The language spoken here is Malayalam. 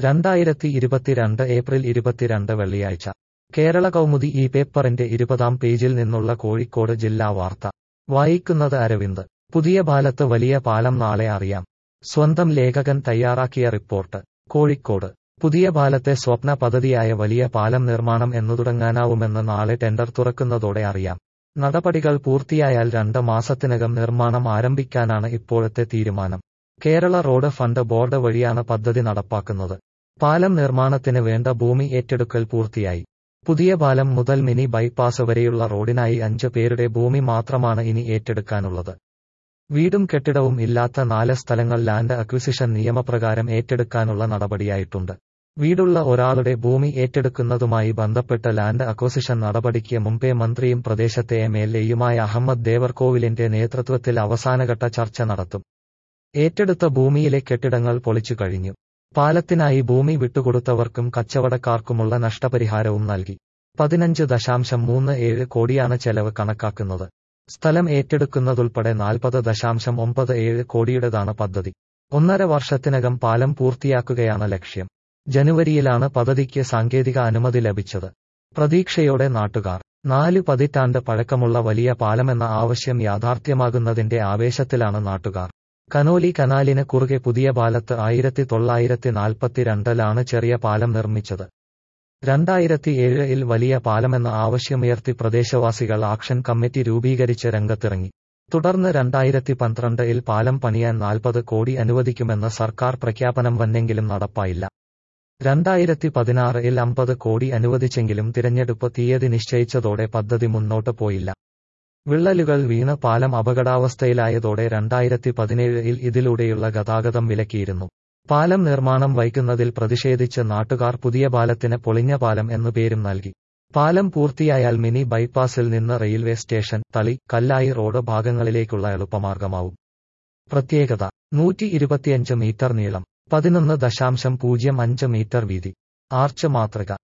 രണ്ടായിരത്തി ഇരുപത്തിരണ്ട് ഏപ്രിൽ ഇരുപത്തിരണ്ട് വെള്ളിയാഴ്ച കേരള കൗമുദി ഈ പേപ്പറിന്റെ ഇരുപതാം പേജിൽ നിന്നുള്ള കോഴിക്കോട് ജില്ലാ വാർത്ത വായിക്കുന്നത് അരവിന്ദ് പുതിയ പാലത്ത് വലിയ പാലം നാളെ അറിയാം സ്വന്തം ലേഖകൻ തയ്യാറാക്കിയ റിപ്പോർട്ട് കോഴിക്കോട് പുതിയ പാലത്തെ സ്വപ്ന പദ്ധതിയായ വലിയ പാലം നിർമ്മാണം എന്നു തുടങ്ങാനാവുമെന്ന് നാളെ ടെൻഡർ തുറക്കുന്നതോടെ അറിയാം നടപടികൾ പൂർത്തിയായാൽ രണ്ട് മാസത്തിനകം നിർമ്മാണം ആരംഭിക്കാനാണ് ഇപ്പോഴത്തെ തീരുമാനം കേരള റോഡ് ഫണ്ട് ബോർഡ് വഴിയാണ് പദ്ധതി നടപ്പാക്കുന്നത് പാലം നിർമ്മാണത്തിന് വേണ്ട ഭൂമി ഏറ്റെടുക്കൽ പൂർത്തിയായി പുതിയ പാലം മുതൽ മിനി ബൈപ്പാസ് വരെയുള്ള റോഡിനായി അഞ്ച് പേരുടെ ഭൂമി മാത്രമാണ് ഇനി ഏറ്റെടുക്കാനുള്ളത് വീടും കെട്ടിടവും ഇല്ലാത്ത നാല് സ്ഥലങ്ങൾ ലാൻഡ് അക്വിസിഷൻ നിയമപ്രകാരം ഏറ്റെടുക്കാനുള്ള നടപടിയായിട്ടുണ്ട് വീടുള്ള ഒരാളുടെ ഭൂമി ഏറ്റെടുക്കുന്നതുമായി ബന്ധപ്പെട്ട് ലാൻഡ് അക്വസിഷൻ നടപടിക്ക് മുമ്പേ മന്ത്രിയും പ്രദേശത്തെ എം എൽ എയുമായ അഹമ്മദ് ദേവർകോവിലിന്റെ നേതൃത്വത്തിൽ അവസാനഘട്ട ചർച്ച നടത്തും ഏറ്റെടുത്ത ഭൂമിയിലെ കെട്ടിടങ്ങൾ പൊളിച്ചു കഴിഞ്ഞു പാലത്തിനായി ഭൂമി വിട്ടുകൊടുത്തവർക്കും കച്ചവടക്കാർക്കുമുള്ള നഷ്ടപരിഹാരവും നൽകി പതിനഞ്ച് ദശാംശം മൂന്ന് ഏഴ് കോടിയാണ് ചെലവ് കണക്കാക്കുന്നത് സ്ഥലം ഏറ്റെടുക്കുന്നതുൾപ്പെടെ നാൽപ്പത് ദശാംശം ഒമ്പത് ഏഴ് കോടിയുടേതാണ് പദ്ധതി ഒന്നര വർഷത്തിനകം പാലം പൂർത്തിയാക്കുകയാണ് ലക്ഷ്യം ജനുവരിയിലാണ് പദ്ധതിക്ക് സാങ്കേതിക അനുമതി ലഭിച്ചത് പ്രതീക്ഷയോടെ നാട്ടുകാർ നാല് പതിറ്റാണ്ട് പഴക്കമുള്ള വലിയ പാലമെന്ന ആവശ്യം യാഥാർത്ഥ്യമാകുന്നതിന്റെ ആവേശത്തിലാണ് നാട്ടുകാർ കനോലി കനാലിന് കുറുകെ പുതിയ പാലത്ത് ആയിരത്തി തൊള്ളായിരത്തി നാൽപ്പത്തിരണ്ടിലാണ് ചെറിയ പാലം നിർമ്മിച്ചത് രണ്ടായിരത്തി ഏഴിൽ വലിയ പാലമെന്ന ആവശ്യമുയർത്തി പ്രദേശവാസികൾ ആക്ഷൻ കമ്മിറ്റി രൂപീകരിച്ച് രംഗത്തിറങ്ങി തുടർന്ന് രണ്ടായിരത്തി പന്ത്രണ്ടിൽ പാലം പണിയാൻ നാൽപ്പത് കോടി അനുവദിക്കുമെന്ന് സർക്കാർ പ്രഖ്യാപനം വന്നെങ്കിലും നടപ്പായില്ല രണ്ടായിരത്തി പതിനാറിൽ അമ്പത് കോടി അനുവദിച്ചെങ്കിലും തിരഞ്ഞെടുപ്പ് തീയതി നിശ്ചയിച്ചതോടെ പദ്ധതി മുന്നോട്ട് പോയില്ല വിള്ളലുകൾ വീണ് പാലം അപകടാവസ്ഥയിലായതോടെ രണ്ടായിരത്തി പതിനേഴിൽ ഇതിലൂടെയുള്ള ഗതാഗതം വിലക്കിയിരുന്നു പാലം നിർമ്മാണം വൈകുന്നതിൽ പ്രതിഷേധിച്ച് നാട്ടുകാർ പുതിയ പാലത്തിന് പൊളിഞ്ഞ പാലം എന്നു പേരും നൽകി പാലം പൂർത്തിയായാൽ മിനി ബൈപ്പാസിൽ നിന്ന് railway station Thali Kallai road ഭാഗങ്ങളിലേക്കുള്ള എളുപ്പമാർഗമാവും പ്രത്യേകത നൂറ്റി ഇരുപത്തിയഞ്ച് മീറ്റർ നീളം പതിനൊന്ന് ദശാംശം പൂജ്യം അഞ്ച് മീറ്റർ വീതി ആർച്ച് മാതൃക